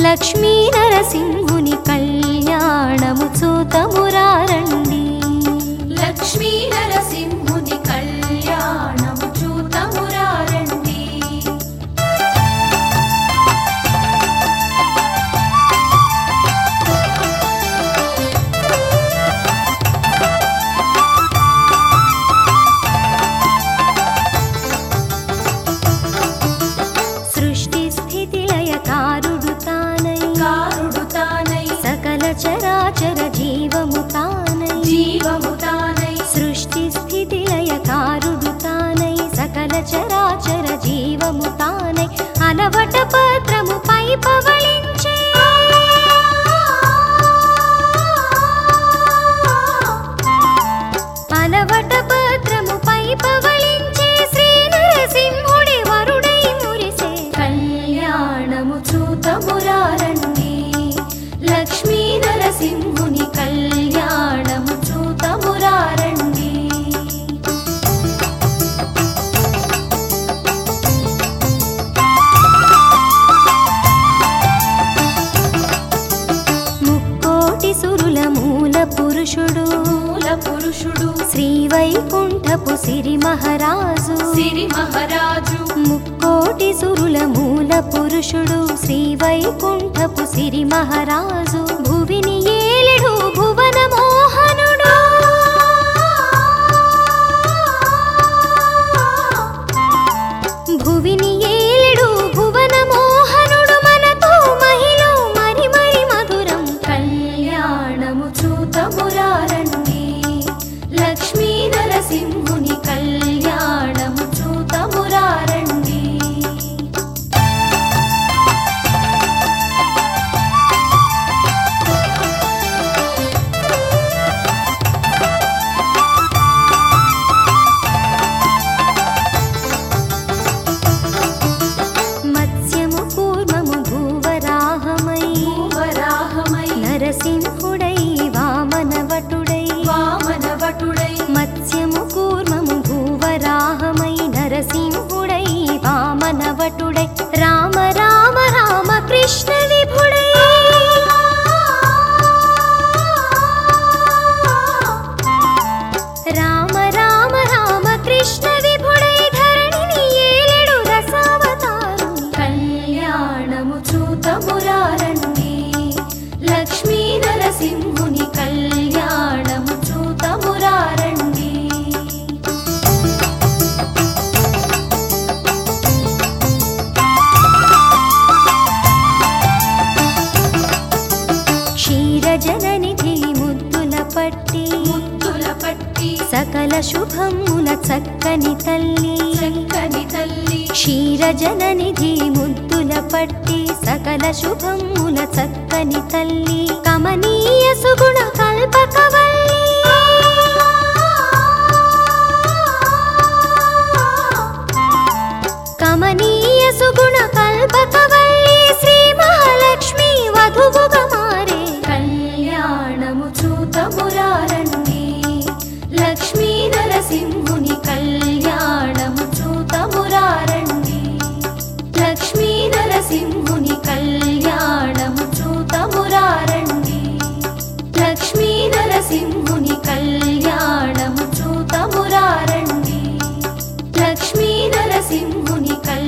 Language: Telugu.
లక్ష్మీ నరసింహుని కళ్యాణము చూతమురారండి లక్ష్మీ నరసింహుని కళ్యాణము చూతమురారండి సృష్టి స్థితి లయకారుడు తానై కారుడు తానై సకల చరాచర జీవము తానై జీవము తానై సృష్టి స్థితి లయకారుడు తానై సకల చరాచర జీవము తానై అలవట పత్రము పై పవళించే అలవట పత్రము పై పవళించే శ్రీ నరసింహుడి వరుడై మురిసే కళ్యాణము చూతమురారండి లక్ష్మీ నరసింహుని కళ్యాణము చూతమురారండి ముక్కోటి సురుల మూల పురుషుడు మూల పురుషుడు శ్రీ వైకుంఠపు సిరి మహారాజు సిరి మహారాజు ముక్కోటి సురుల మూల పురుషుడు శ్రీ వైకుంఠపు సిరి మహారాజు భువిని ఏలెడు భువన మోహనుడు భువిని ఏలెడు భువన మోహనుడు మనతో మహిళ మరి మరి మధురం కళ్యాణము చూతమురారండి లక్ష్మీ నరసింహుని కళ్యాణము చూతమురారండి మత్స్యము కూర్మము భూవరాహమై వరాహమై నరసింహుడై వామనవటుడై వామనవటుడై మత్స్యము కూర్మము భూవరాహమై నరసింహుడై వామనవటుడై రామ రామ రామ కృష్ణ విభుడై రామ రామ రామ కృష్ణ విభుడై ధరణిని ఏలెడు రసావతారుని కళ్యాణము చూతమురారండి లక్ష్మీ నరసింహుని కళ్యాణము చూతమురారండి క్షీరజననిధి ముద్దుల పట్టి ముద్దుల పట్టి సకల శుభముల చక్కని తల్లి చక్కని తల్లి క్షీరజననిధి ముద్దుల పట్టి సకల శుభముల చక్కని తల్లి కమనీయ సుగుణ కల్పకవల్లి కమనీయ సుగుణ కల్పకవల్లి శ్రీ మహాలక్ష్మి వధువుగా మారే కళ్యాణము చూతమురారండి లక్ష్మీ నరసింహుని కళ్యాణము చూతమురారండి లక్ష్మీ నరసింహుని కళ్యాణము చూతమురారండి లక్ష్మీ నరసింహుని కళ్యాణము చూతమురారండి లక్ష్మీ నరసింహుని కళ్యాణము